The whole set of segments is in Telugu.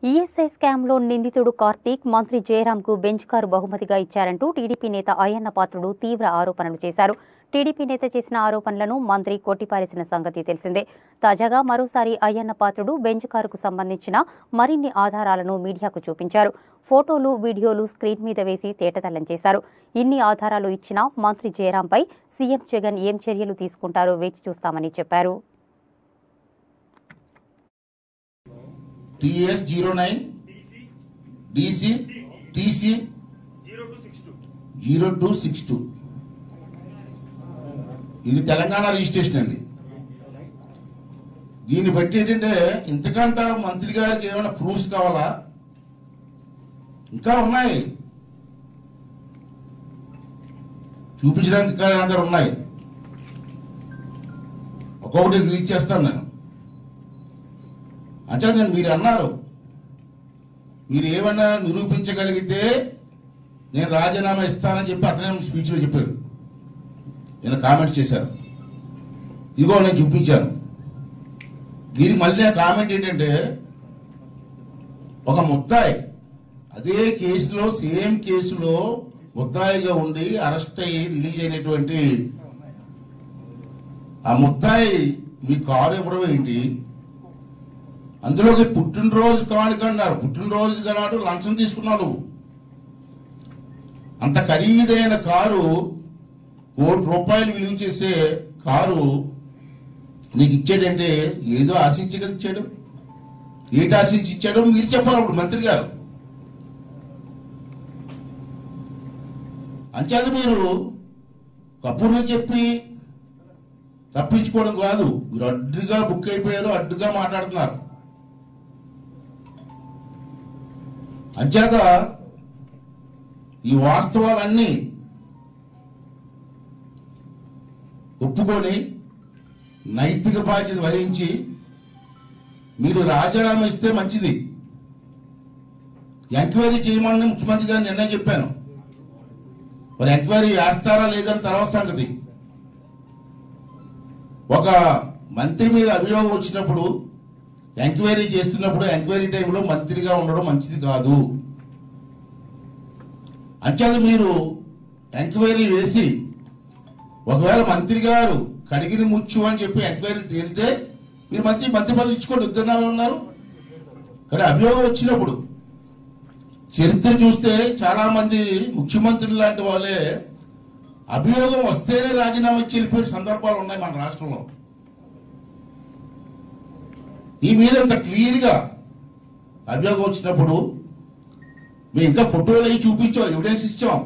ఈఎస్ఐ స్కామ్లో నిందితుడు కార్తీక్ మంత్రి జయరాంకు బెంచ్ కారు బహుమతిగా ఇచ్చారంటూ టీడీపీ నేత అయ్యన్న పాత్రుడు తీవ్ర ఆరోపణలు చేశారు టీడీపీ నేత చేసిన ఆరోపణలను మంత్రి కొట్టిపారేసిన సంగతి తెలిసిందే తాజాగా మరోసారి అయ్యన్న పాత్రుడు బెంచ్ కారుకు సంబంధించిన మరిన్ని ఆధారాలను మీడియాకు చూపించారు ఫోటోలు వీడియోలు స్క్రీన్ మీద వేసి తేటతల్లం చేశారు ఇన్ని ఆధారాలు ఇచ్చినా మంత్రి జయరాంపై సీఎం జగన్ ఏం చర్యలు తీసుకుంటారో వేచి చూస్తామని చెప్పారు TS zero nine DC TC zero two six two ఇది తెలంగాణ రిజిస్ట్రేషన్ అండి దీన్ని బట్టి ఏంటంటే ఇంతకంట మంత్రి గారికి ఏమైనా ప్రూఫ్స్ కావాలా ఇంకా ఉన్నాయి చూపించడానికి ఇంకా నా దగ్గర ఉన్నాయి ఒక్కొక్కటి రిలీజ్ చేస్తాను నేను అంటే నేను మీరు అన్నారు మీరు ఏమన్నా నిరూపించగలిగితే నేను రాజీనామా ఇస్తానని చెప్పి అతనే స్పీచ్లో చెప్పారు నేను కామెంట్ చేశారు ఇదిగో నేను చూపించాను దీనికి మళ్ళీ నా కామెంట్ ఏంటంటే ఒక ముద్దాయి అదే కేసులో సేమ్ కేసులో ముద్దాయిగా ఉండి అరెస్ట్ అయ్యి రిలీజ్ అయినటువంటి ఆ ముద్దాయి మీ కారు ఇవ్వడం ఏంటి అందులోకి పుట్టినరోజు కానుక అన్నారు పుట్టినరోజు నాడు లంచం తీసుకున్నావు నువ్వు అంత ఖరీదైన కారు కోటి రూపాయలు విలువ చేసే కారు నీకు ఇచ్చాడంటే ఏదో ఆశించి కదా ఇచ్చాడు ఏంటి ఆశించి ఇచ్చాడో మీరు చెప్పాలి అప్పుడు మంత్రి గారు అంచేత మీరు కప్పుర్ని చెప్పి తప్పించుకోవడం కాదు మీరు అడ్డుగా బుక్ అయిపోయారు అడ్డుగా మాట్లాడుతున్నారు అంచేత ఈ వాస్తవాలన్నీ ఒప్పుకొని నైతిక బాధ్యత వహించి మీరు రాజీనామా ఇస్తే మంచిది ఎంక్వైరీ చేయమని ముఖ్యమంత్రి గారు నిర్ణయం చెప్పాను మరి ఎంక్వైరీ వేస్తారా లేదని తర్వాత సంగతి ఒక మంత్రి మీద అభియోగం వచ్చినప్పుడు ఎంక్వైరీ చేస్తున్నప్పుడు ఎంక్వైరీ టైంలో మంత్రిగా ఉండడం మంచిది కాదు అంచేత మీరు ఎంక్వైరీ వేసి ఒకవేళ మంత్రి గారు కడిగిన ముచ్చు అని చెప్పి ఎంక్వైరీ తేలితే మీరు మంత్రి మంత్రి పదవి ఇచ్చుకోండి ఇద్దరు ఉన్నారు కానీ అభియోగం వచ్చినప్పుడు చరిత్ర చూస్తే చాలా మంది ముఖ్యమంత్రులు లాంటి వాళ్ళే అభియోగం వస్తేనే రాజీనామా ఇచ్చి వెళ్ళిపోయిన సందర్భాలు ఉన్నాయి మన రాష్ట్రంలో ఈ మీద ఇంత క్లియర్ గా అభియోగం వచ్చినప్పుడు మేము ఇంకా ఫోటోలు అవి చూపించాం ఎవిడెన్స్ ఇచ్చాం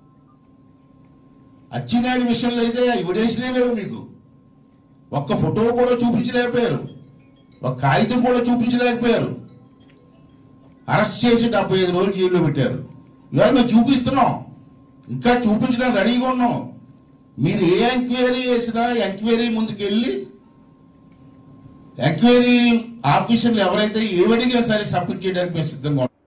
అచ్చినాయుడు విషయంలో అయితే ఎవిడెన్స్లే లేవు మీకు ఒక్క ఫోటో కూడా చూపించలేకపోయారు ఒక కాగితం కూడా చూపించలేకపోయారు అరెస్ట్ చేసి డెబ్బై ఐదు రోజులు జైల్లో పెట్టారు ఇవాళ మేము చూపిస్తున్నాం ఇంకా చూపించడానికి రెడీగా ఉన్నాం మీరు ఏ ఎంక్వైరీ చేసినా ఎంక్వైరీ ముందుకు వెళ్ళి ఎంక్వైరీ ఆఫీసర్లు ఎవరైతే ఏవడిగా సరే సబ్మిట్ చేయడానికి మేము సిద్ధంగా ఉన్నాం